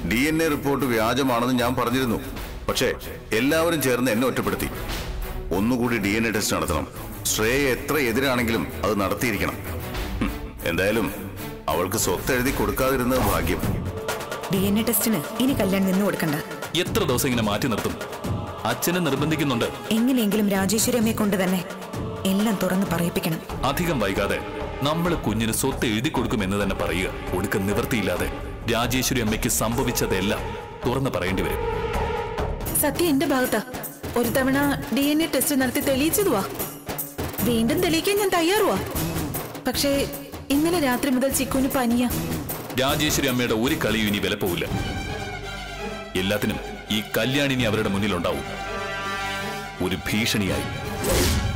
D N A report വ്യാജമാണെന്ന് ഞാൻ പറഞ്ഞിരുന്നു പക്ഷേ എല്ലാവരും ചേർന്ന് എന്നെ ഒറ്റപ്പെടുത്തി ഒന്നുകൂടി ഡി എൻ എ ടെസ്റ്റ് നടത്തണം ശ്രേയ എത്ര എതിരാണെങ്കിലും അത് നടത്തിയിരിക്കണം ഹും, എന്തായാലും അവൾക്ക് സ്വത്ത് എഴുതി കൊടുക്കാതിരുന്നത് ഭാഗ്യം ഡി എൻ എ ടെസ്റ്റിന് ഇനി കല്യാണം നിന്ന് കൊടുക്കണ്ട എത്ര ദിവസം ഇങ്ങനെ മാറ്റി നിർത്തും അച്ഛനെ നിർബന്ധിക്കുന്നുണ്ട് എങ്ങനെയെങ്കിലും രാജേശ്വരി അമ്മയെ കൊണ്ട് തന്നെ എല്ലാം തുറന്ന് പറയിപ്പിക്കണം അധികം വൈകാതെ നമ്മൾ കുഞ്ഞിന് സ്വത്ത് എഴുതി കൊടുക്കുമെന്ന് തന്നെ പറയുക ഒടുക്ക നിവൃത്തിയില്ലാതെ രാജേശ്വരി അമ്മയ്ക്ക് സംഭവിച്ചതെല്ലാം തുറന്ന് പറയേണ്ടി വരും സത്യം എന്റെ ഭാഗത്താ ഒരു തവണ ഡി എൻ എ ടെസ്റ്റ് നടത്തി തെളിയിച്ചതുവാ വീണ്ടും തെളിയിക്കാൻ ഞാൻ തയ്യാറുവാ പക്ഷേ ഇന്നലെ രാത്രി മുതൽ ചിക്കുന് പനിയാ രാജേശ്വരി അമ്മയുടെ ഒരു കളിയും ഇനി വില പോവില്ല എല്ലാത്തിനും ഈ കല്യാണിനി അവരുടെ മുന്നിലുണ്ടാവും ഒരു ഭീഷണിയായി